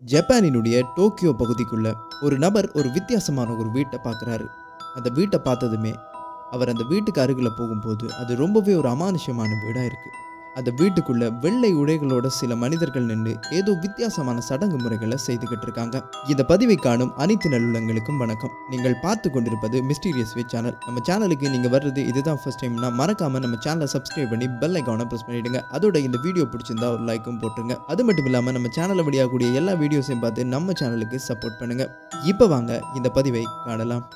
ஜப்பானினுடைய Tokyo பகுதிக்குள்ள ஒரு நபர் ஒரு வித்தியாசமான ஒரு வீட்டை பார்க்குறாரு அந்த வீட்டை பார்த்ததுமே அவர் அந்த வீட்டுக்கு அருகில் போகும்போது அது ரொம்பவே ஒரு அமானுஷ்யமான வீடாக இருக்குது அந்த வீட்டுக்குள்ள வெள்ளை உடைகளோட சில மனிதர்கள் நின்று ஏதோ வித்தியாசமான சடங்கு முறைகளை செய்துக்கிட்டு இருக்காங்க இந்த பதிவை காணும் அனைத்து நல்லுள்ளங்களுக்கும் வணக்கம் நீங்கள் பார்த்து கொண்டிருப்பது மிஸ்டீரியஸ் வே சேனல் நம்ம சேனலுக்கு நீங்கள் வர்றது இதுதான் ஃபர்ஸ்ட் டைம்னா மறக்காம நம்ம சேனலை சப்ஸ்கிரைப் பண்ணி பெல் ஐக்கானை ப்ரெஸ் பண்ணிடுங்க அதோட இந்த வீடியோ பிடிச்சிருந்தா ஒரு லைக்கும் போட்டுருங்க அது மட்டும் இல்லாமல் நம்ம சேனலில் வெளியாகக்கூடிய எல்லா வீடியோஸையும் பார்த்து நம்ம சேனலுக்கு சப்போர்ட் பண்ணுங்க இப்போ வாங்க இந்த பதிவை காணலாம்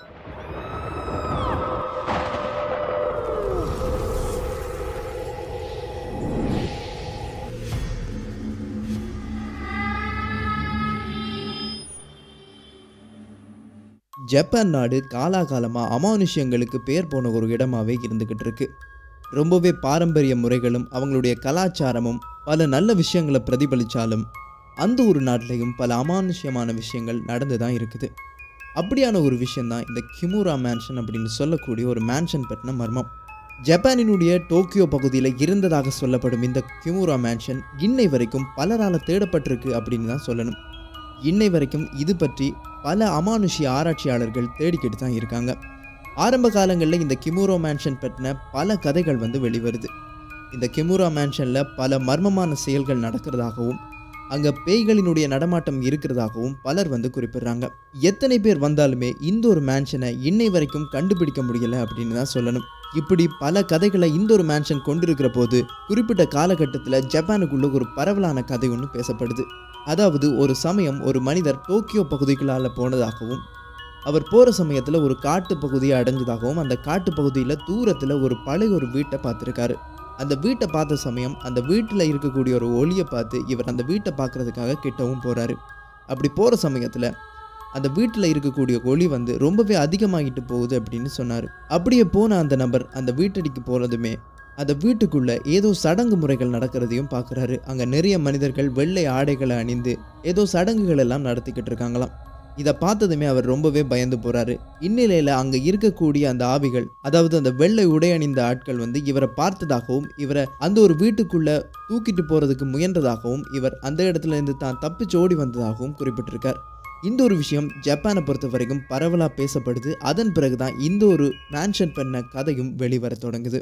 ஜப்பான் நாடு காலாகாலமாக அமானுஷ்யங்களுக்கு பேர் போன ஒரு இடமாவே இருந்துக்கிட்டு இருக்கு ரொம்பவே பாரம்பரிய முறைகளும் அவங்களுடைய கலாச்சாரமும் பல நல்ல விஷயங்களை பிரதிபலித்தாலும் அந்த ஒரு நாட்டிலையும் பல அமானுஷ்யமான விஷயங்கள் நடந்து தான் இருக்குது அப்படியான ஒரு விஷயந்தான் இந்த கிமுரா மேன்ஷன் அப்படின்னு சொல்லக்கூடிய ஒரு மேன்ஷன் பற்றின மர்மம் ஜப்பானினுடைய டோக்கியோ பகுதியில் இருந்ததாக சொல்லப்படும் இந்த கிமுரா மேன்ஷன் இன்னை வரைக்கும் பலரால் தேடப்பட்டிருக்கு அப்படின்னு தான் சொல்லணும் இன்னை வரைக்கும் இது பற்றி பல அமானுஷ்ய ஆராய்ச்சியாளர்கள் தேடிக்கிட்டு தான் இருக்காங்க ஆரம்ப காலங்களில் இந்த கிமுரோ மேன்ஷன் பற்றின பல கதைகள் வந்து வெளிவருது இந்த கிமுரா மேன்ஷனில் பல மர்மமான செயல்கள் நடக்கிறதாகவும் அங்கே பேய்களினுடைய நடமாட்டம் இருக்கிறதாகவும் பலர் வந்து குறிப்பிடுறாங்க எத்தனை பேர் வந்தாலுமே இந்த ஒரு மேன்ஷனை இன்னை வரைக்கும் கண்டுபிடிக்க முடியல அப்படின்னு தான் சொல்லணும் இப்படி பல கதைகளை இந்த ஒரு மேன்ஷன் கொண்டிருக்கிற போது குறிப்பிட்ட காலகட்டத்தில் ஜப்பானுக்குள்ள ஒரு பரவலான கதை ஒன்று பேசப்படுது அதாவது ஒரு சமயம் ஒரு மனிதர் டோக்கியோ பகுதிகளால் போனதாகவும் அவர் போகிற சமயத்தில் ஒரு காட்டு பகுதியை அடைஞ்சதாகவும் அந்த காட்டு பகுதியில் தூரத்தில் ஒரு பழைய ஒரு வீட்டை பார்த்துருக்காரு அந்த வீட்டை பார்த்த சமயம் அந்த வீட்டில் இருக்கக்கூடிய ஒரு ஒளியை பார்த்து இவர் அந்த வீட்டை பார்க்குறதுக்காக கிட்டவும் போகிறாரு அப்படி போகிற சமயத்தில் அந்த வீட்டில் இருக்கக்கூடிய ஒளி வந்து ரொம்பவே அதிகமாகிட்டு போகுது அப்படின்னு சொன்னார் அப்படியே போன அந்த நபர் அந்த வீட்டடிக்கு போகிறதுமே அந்த வீட்டுக்குள்ள ஏதோ சடங்கு முறைகள் நடக்கிறதையும் பார்க்குறாரு அங்கே நிறைய மனிதர்கள் வெள்ளை ஆடைகளை அணிந்து ஏதோ சடங்குகள் எல்லாம் நடத்திக்கிட்டு இருக்காங்களாம் இதை பார்த்ததுமே அவர் ரொம்பவே பயந்து போறாரு இந்நிலையில் அங்கே இருக்கக்கூடிய அந்த ஆவிகள் அதாவது அந்த வெள்ளை உடை அணிந்த ஆட்கள் வந்து இவரை பார்த்ததாகவும் இவரை அந்த ஒரு வீட்டுக்குள்ள தூக்கிட்டு போறதுக்கு முயன்றதாகவும் இவர் அந்த இடத்துல இருந்து தான் தப்பிச்சு ஓடி வந்ததாகவும் குறிப்பிட்டிருக்கார் இந்த ஒரு விஷயம் ஜப்பானை பொறுத்த வரைக்கும் பரவலாக பேசப்படுது அதன் பிறகுதான் இந்த ஒரு மேன்ஷன் பண்ண கதையும் வெளிவர தொடங்குது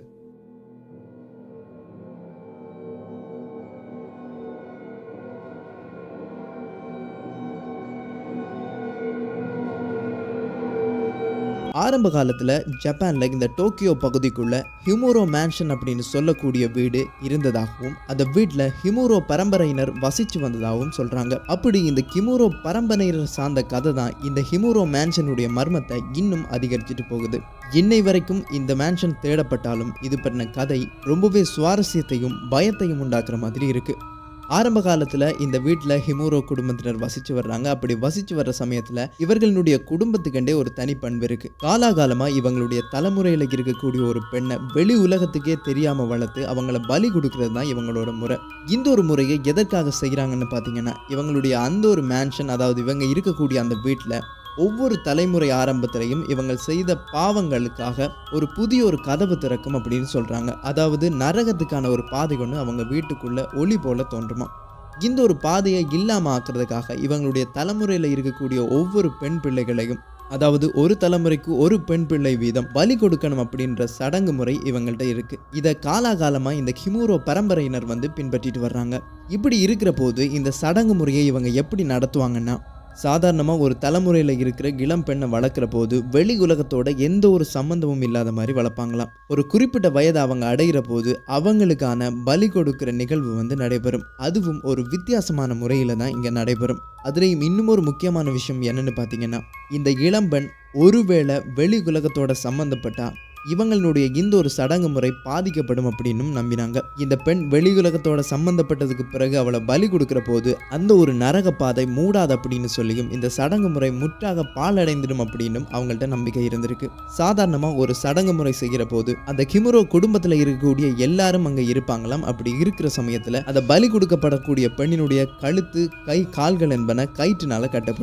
ஆரம்ப காலத்தில் ஜப்பானில் இந்த டோக்கியோ பகுதிக்குள்ள ஹிமூரோ மேன்ஷன் அப்படின்னு சொல்லக்கூடிய வீடு இருந்ததாகவும் அந்த வீட்டில் ஹிமூரோ பரம்பரையினர் வசித்து வந்ததாகவும் சொல்கிறாங்க அப்படி இந்த கிமூரோ பரம்பரையினர் சார்ந்த கதை தான் இந்த ஹிமூரோ மேன்ஷனுடைய மர்மத்தை இன்னும் அதிகரிச்சுட்டு போகுது இன்னை வரைக்கும் இந்த மேன்ஷன் தேடப்பட்டாலும் இது பற்றின கதை ரொம்பவே சுவாரஸ்யத்தையும் பயத்தையும் உண்டாக்குற மாதிரி இருக்குது ஆரம்ப காலத்தில் இந்த வீட்டில் ஹிமூரோ குடும்பத்தினர் வசித்து வர்றாங்க அப்படி வசித்து வர்ற சமயத்தில் இவர்களுடைய குடும்பத்துக்கண்டே ஒரு தனி பண்பு இருக்கு காலாகாலமாக இவங்களுடைய தலைமுறையில் இருக்கக்கூடிய ஒரு பெண்ணை வெளி உலகத்துக்கே தெரியாமல் வளர்த்து அவங்கள பலி கொடுக்கறது தான் இவங்களோட முறை இந்த ஒரு முறையை எதற்காக செய்கிறாங்கன்னு பார்த்தீங்கன்னா இவங்களுடைய அந்த ஒரு மேன்ஷன் அதாவது இவங்க இருக்கக்கூடிய அந்த வீட்டில் ஒவ்வொரு தலைமுறை ஆரம்பத்திலையும் இவங்க செய்த பாவங்களுக்காக ஒரு புதிய ஒரு கதவு திறக்கும் அப்படின்னு சொல்கிறாங்க அதாவது நரகத்துக்கான ஒரு பாதை ஒன்று அவங்க வீட்டுக்குள்ளே ஒளி போல தோன்றுமா இந்த ஒரு பாதையை இல்லாமல் ஆக்குறதுக்காக இவங்களுடைய தலைமுறையில் இருக்கக்கூடிய ஒவ்வொரு பெண் பிள்ளைகளையும் அதாவது ஒரு தலைமுறைக்கு ஒரு பெண் பிள்ளை வீதம் பலி கொடுக்கணும் அப்படின்ற சடங்கு முறை இவங்கள்ட்ட இருக்கு இதை காலாகாலமாக இந்த ஹிமூரோ பரம்பரையினர் வந்து பின்பற்றிட்டு வர்றாங்க இப்படி இருக்கிற போது இந்த சடங்கு முறையை இவங்க எப்படி நடத்துவாங்கன்னா சாதாரணமாக ஒரு தலைமுறையில் இருக்கிற இளம் பெண்ணை வளர்க்குற போது வெளி உலகத்தோட எந்த ஒரு சம்மந்தமும் இல்லாத மாதிரி வளர்ப்பாங்களாம் ஒரு குறிப்பிட்ட வயதை அவங்க அடைகிற போது அவங்களுக்கான பலி கொடுக்கிற நிகழ்வு வந்து நடைபெறும் அதுவும் ஒரு வித்தியாசமான முறையில் தான் இங்கே நடைபெறும் அதுலேயும் இன்னும் ஒரு முக்கியமான விஷயம் என்னன்னு பார்த்தீங்கன்னா இந்த இளம்பெண் ஒருவேளை வெளி உலகத்தோட சம்மந்தப்பட்டா இவங்களுடைய இந்த ஒரு சடங்கு முறை பாதிக்கப்படும் அப்படின்னும் நம்பினாங்க இந்த பெண் வெளி உலகத்தோட சம்பந்தப்பட்டதுக்கு பிறகு அவளை பலி கொடுக்கிற போது அந்த ஒரு நரக பாதை மூடாது அப்படின்னு சொல்லியும் இந்த சடங்கு முறை முற்றாக பாலடைந்திடும் அப்படின்னும் அவங்கள்ட்ட நம்பிக்கை இருந்திருக்கு சாதாரணமாக ஒரு சடங்கு முறை செய்கிற போது அந்த கிமுரோ குடும்பத்தில் இருக்கக்கூடிய எல்லாரும் அங்கே இருப்பாங்களாம் அப்படி இருக்கிற சமயத்தில் அந்த பலி கொடுக்கப்படக்கூடிய பெண்ணினுடைய கழுத்து கை கால்கள் என்பன கயிற்றுனால கட்டப்படுமாம்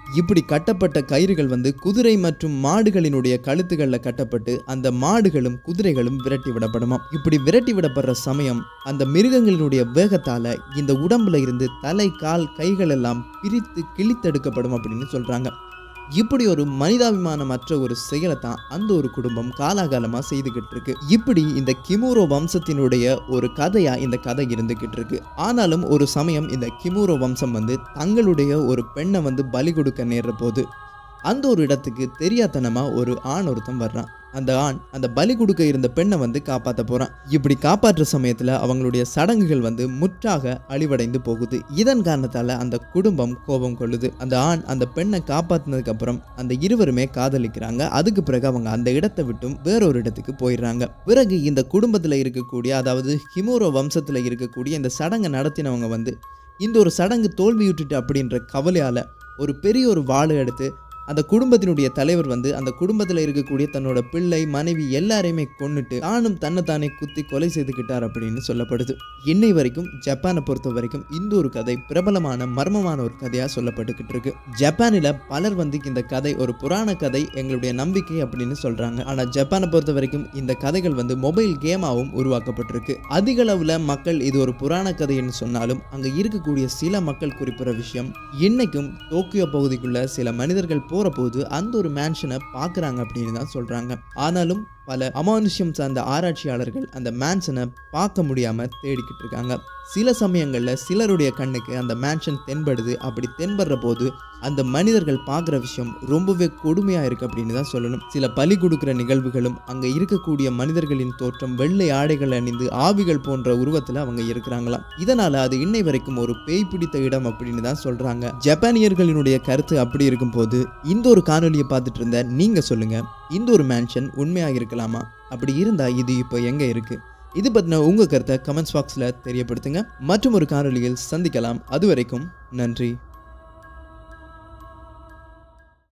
இப்படி கட்டப்பட்ட கயிறுகள் வந்து குதிரை மற்றும் மாடுகளினுடைய கழுத்துகளில் கட்டப்பட்டு அந்த மாடுகளும் குதிரைகளும் விரட்டி விடப்படுமாம் இப்படி விரட்டி விடப்படுற சமயம் அந்த மிருகங்களினுடைய வேகத்தால இந்த உடம்புல இருந்து தலை கால் கைகள் எல்லாம் பிரித்து கிழித்தெடுக்கப்படும் அப்படின்னு சொல்றாங்க இப்படி ஒரு மனிதாபிமானமற்ற ஒரு செயலை தான் அந்த ஒரு குடும்பம் காலாகாலமாக செய்துக்கிட்டு இருக்கு இப்படி இந்த கிமூரோ வம்சத்தினுடைய ஒரு கதையா இந்த கதை இருந்துகிட்டு இருக்கு ஆனாலும் ஒரு சமயம் இந்த கிமூரோ வம்சம் வந்து தங்களுடைய ஒரு பெண்ணை வந்து பலி கொடுக்க நேர்ற போது அந்த ஒரு இடத்துக்கு தெரியாதனமா ஒரு ஆண் ஒருத்தன் வர்றான் அந்த ஆண் அந்த பலி கொடுக்க இருந்த பெண்ணை வந்து காப்பாற்ற போறான் இப்படி காப்பாற்றுற சமயத்தில் அவங்களுடைய சடங்குகள் வந்து முற்றாக அழிவடைந்து போகுது இதன் காரணத்தால அந்த குடும்பம் கோபம் கொள்ளுது அந்த ஆண் அந்த பெண்ணை காப்பாற்றினதுக்கு அப்புறம் அந்த இருவருமே காதலிக்கிறாங்க அதுக்கு பிறகு அவங்க அந்த இடத்தை விட்டும் வேறொரு இடத்துக்கு போயிடுறாங்க பிறகு இந்த குடும்பத்தில் இருக்கக்கூடிய அதாவது ஹிமோரோ வம்சத்தில் இருக்கக்கூடிய இந்த சடங்கை நடத்தினவங்க வந்து இந்த ஒரு சடங்கு தோல்வியுட்டுட்டு அப்படின்ற கவலையால் ஒரு பெரிய ஒரு வாழை எடுத்து அந்த குடும்பத்தினுடைய தலைவர் வந்து அந்த குடும்பத்தில் இருக்கக்கூடிய தன்னோட பிள்ளை மனைவி எல்லாரையுமே கொன்னுட்டு தானும் தன்னைத்தானே குத்தி கொலை செய்துக்கிட்டார் அப்படின்னு சொல்லப்படுது இன்னை வரைக்கும் ஜப்பானை பொறுத்த வரைக்கும் இந்த ஒரு கதை பிரபலமான மர்மமான ஒரு கதையாக சொல்லப்பட்டுக்கிட்டு இருக்கு ஜப்பானில் பலர் வந்து இந்த கதை ஒரு புராண கதை எங்களுடைய நம்பிக்கை அப்படின்னு சொல்றாங்க ஆனால் ஜப்பானை பொறுத்த வரைக்கும் இந்த கதைகள் வந்து மொபைல் கேமாவும் உருவாக்கப்பட்டிருக்கு அதிக அளவில் மக்கள் இது ஒரு புராண கதைன்னு சொன்னாலும் அங்கே இருக்கக்கூடிய சில மக்கள் குறிப்பிட்ட விஷயம் இன்னைக்கும் டோக்கியோ பகுதிக்குள்ள சில மனிதர்கள் போகிற போது அந்த ஒரு மேன்ஷனை பார்க்குறாங்க அப்படின்னு தான் சொல்கிறாங்க ஆனாலும் பல அமானுஷ்யம் சார்ந்த ஆராய்ச்சியாளர்கள் அந்த மேன்ஷனை பார்க்க முடியாமல் தேடிக்கிட்டு இருக்காங்க சில சமயங்களில் சிலருடைய கண்ணுக்கு அந்த மேன்ஷன் தென்படுது அப்படி தென்படுற போது அந்த மனிதர்கள் பார்க்குற விஷயம் ரொம்பவே கொடுமையாக இருக்குது அப்படின்னு தான் சொல்லணும் சில பலி கொடுக்குற நிகழ்வுகளும் அங்கே இருக்கக்கூடிய மனிதர்களின் தோற்றம் வெள்ளை ஆடைகள் அணிந்து ஆவிகள் போன்ற உருவத்தில் அவங்க இருக்கிறாங்களாம் இதனால் அது இன்னை வரைக்கும் ஒரு பேய் பிடித்த இடம் அப்படின்னு தான் சொல்கிறாங்க ஜப்பானியர்களினுடைய கருத்து அப்படி இருக்கும்போது இந்த ஒரு காணொலியை பார்த்துட்டு இருந்த நீங்கள் சொல்லுங்கள் இந்த ஒரு மேன்ஷன் உண்மையாக இருக்கலாமா அப்படி இருந்தால் இது இப்போ எங்கே இருக்குது இது பற்றின உங்கள் கருத்தை கமெண்ட்ஸ் பாக்ஸில் தெரியப்படுத்துங்க மற்றும் ஒரு காணொலியில் சந்திக்கலாம் அது வரைக்கும் நன்றி